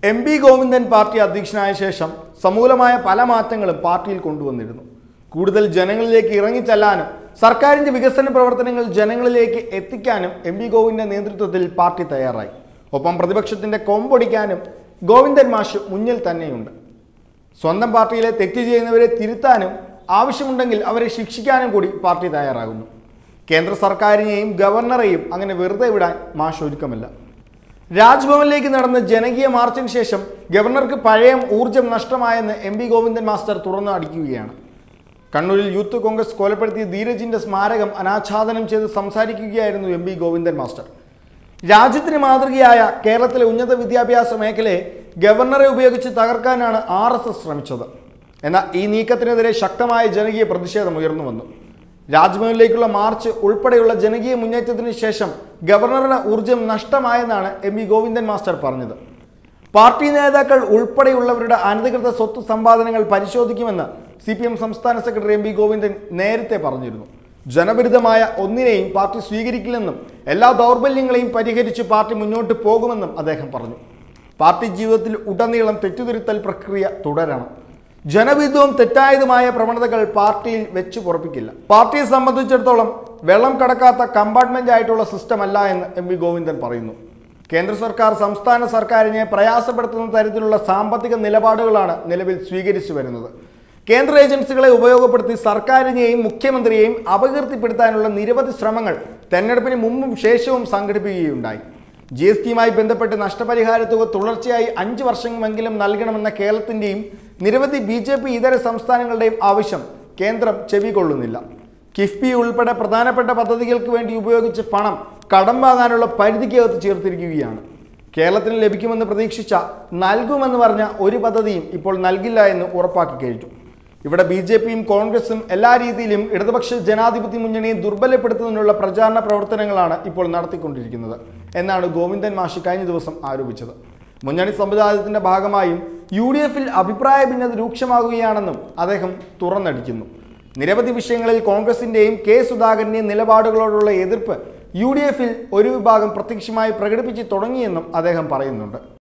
M P Govindan party അധ്യക്ഷനായ ശേഷം സമൂലമായ പല മാറ്റങ്ങളും പാർട്ടിയിൽ കൊണ്ടുവന്നിരുന്നു കൂടുതൽ ജനങ്ങളിലേക്ക് ഇറങ്ങിച്ചെല്ലാനും സർക്കാരിന്റെ വികസന പ്രവർത്തനങ്ങൾ ജനങ്ങളിലേക്ക് എത്തിക്കാനും എം പി ഗോവിന്ദന്റെ നേതൃത്വത്തിൽ പാർട്ടി തയ്യാറായി ഒപ്പം പ്രതിപക്ഷത്തിന്റെ കൊമ്പൊടിക്കാനും ഗോവിന്ദൻ മാഷ് മുന്നിൽ തന്നെയുണ്ട് സ്വന്തം പാർട്ടിയിലെ തെറ്റ് ചെയ്യുന്നവരെ തിരുത്താനും ആവശ്യമുണ്ടെങ്കിൽ അവരെ ശിക്ഷിക്കാനും കൂടി പാർട്ടി തയ്യാറാകുന്നു കേന്ദ്ര സർക്കാരിനെയും ഗവർണറെയും അങ്ങനെ വെറുതെ വിടാൻ മാഷ് ഒരുക്കമല്ല രാജ്ഭവനിലേക്ക് നടന്ന ജനകീയ മാർച്ചിന് ശേഷം ഗവർണർക്ക് പഴയ ഊർജം നഷ്ടമായെന്ന് എം പി ഗോവിന്ദൻ മാസ്റ്റർ തുറന്നു അടിക്കുകയാണ് കണ്ണൂരിൽ യൂത്ത് കോൺഗ്രസ് കൊലപ്പെടുത്തിയ ധീരജിന്റെ സ്മാരകം അനാച്ഛാദനം ചെയ്ത് സംസാരിക്കുകയായിരുന്നു എം പി ഗോവിന്ദൻ മാസ്റ്റർ രാജ്യത്തിന് മാതൃകയായ കേരളത്തിലെ ഉന്നത വിദ്യാഭ്യാസ മേഖലയെ ഗവർണറെ ഉപയോഗിച്ച് തകർക്കാനാണ് ആർ എസ് എസ് ശ്രമിച്ചത് എന്നാൽ ഈ നീക്കത്തിനെതിരെ ശക്തമായ ജനകീയ പ്രതിഷേധം ഉയർന്നു വന്നു രാജ്ഭവനിലേക്കുള്ള മാർച്ച് ഉൾപ്പെടെയുള്ള ജനകീയ മുന്നേറ്റത്തിന് ശേഷം ഗവർണറുടെ ഊർജം നഷ്ടമായെന്നാണ് എം വി ഗോവിന്ദൻ മാസ്റ്റർ പറഞ്ഞത് പാർട്ടി നേതാക്കൾ ഉൾപ്പെടെയുള്ളവരുടെ അനധികൃത സ്വത്ത് സമ്പാദനങ്ങൾ പരിശോധിക്കുമെന്ന് സി പി എം സംസ്ഥാന സെക്രട്ടറി എം വി ഗോവിന്ദൻ നേരത്തെ പറഞ്ഞിരുന്നു ജനവിരുദ്ധമായ ഒന്നിനെയും പാർട്ടി സ്വീകരിക്കില്ലെന്നും എല്ലാ ദൗർബല്യങ്ങളെയും പരിഹരിച്ച് പാർട്ടി മുന്നോട്ട് പോകുമെന്നും അദ്ദേഹം പറഞ്ഞു പാർട്ടി ജീവിതത്തിൽ ഉടനീളം തെറ്റുതിരുത്തൽ പ്രക്രിയ തുടരണം ജനവിധവും തെറ്റായതുമായ പ്രവണതകൾ പാർട്ടിയിൽ വെച്ചു പുറപ്പിക്കില്ല പാർട്ടിയെ സംബന്ധിച്ചിടത്തോളം വെള്ളം കടക്കാത്ത കമ്പാർട്ട്മെന്റ് ആയിട്ടുള്ള സിസ്റ്റം അല്ല എന്ന് എം വി ഗോവിന്ദൻ പറയുന്നു കേന്ദ്ര സർക്കാർ സംസ്ഥാന സർക്കാരിനെ പ്രയാസപ്പെടുത്തുന്ന തരത്തിലുള്ള സാമ്പത്തിക നിലപാടുകളാണ് നിലവിൽ സ്വീകരിച്ചു വരുന്നത് കേന്ദ്ര ഏജൻസികളെ ഉപയോഗപ്പെടുത്തി സർക്കാരിനെയും മുഖ്യമന്ത്രിയെയും അപകീർത്തിപ്പെടുത്താനുള്ള നിരവധി ശ്രമങ്ങൾ തെരഞ്ഞെടുപ്പിന് മുമ്പും ശേഷവും സംഘടിപ്പിക്കുകയുണ്ടായി ജി എസ് ടിയുമായി ബന്ധപ്പെട്ട് നഷ്ടപരിഹാര തുക തുടർച്ചയായി അഞ്ച് വർഷമെങ്കിലും നൽകണമെന്ന കേരളത്തിന്റെയും നിരവധി ബി ജെ പി ഇതര സംസ്ഥാനങ്ങളുടെയും ആവശ്യം കേന്ദ്രം ചെവികൊള്ളുന്നില്ല കിഫ്ബി ഉൾപ്പെടെ പ്രധാനപ്പെട്ട പദ്ധതികൾക്ക് വേണ്ടി ഉപയോഗിച്ച പണം കടം വാങ്ങാനുള്ള പരിധിക്കകത്ത് ചേർത്തിരിക്കുകയാണ് കേരളത്തിന് ലഭിക്കുമെന്ന് പ്രതീക്ഷിച്ച നൽകുമെന്ന് പറഞ്ഞ ഒരു പദ്ധതിയും ഇപ്പോൾ നൽകില്ല എന്ന് ഉറപ്പാക്കി കഴിഞ്ഞു ഇവിടെ ബി ജെ പിയും കോൺഗ്രസും എല്ലാ രീതിയിലും ഇടതുപക്ഷ ജനാധിപത്യ മുന്നണിയെ ദുർബലപ്പെടുത്തുന്നതിനുള്ള പ്രചാരണ പ്രവർത്തനങ്ങളാണ് ഇപ്പോൾ നടത്തിക്കൊണ്ടിരിക്കുന്നത് എന്നാണ് ഗോവിന്ദൻ മാഷി കഴിഞ്ഞ ദിവസം ആരോപിച്ചത് മുന്നണി സമുദായത്തിന്റെ ഭാഗമായും യു ഡി എഫിൽ അഭിപ്രായ ഭിന്നത രൂക്ഷമാകുകയാണെന്നും അദ്ദേഹം തുറന്നടിക്കുന്നു നിരവധി വിഷയങ്ങളിൽ കോൺഗ്രസിന്റെയും കെ സുധാകരന്റെയും നിലപാടുകളോടുള്ള എതിർപ്പ് യു ഡി എഫിൽ ഒരു വിഭാഗം പ്രത്യക്ഷമായി പ്രകടിപ്പിച്ചു തുടങ്ങിയെന്നും അദ്ദേഹം പറയുന്നുണ്ട്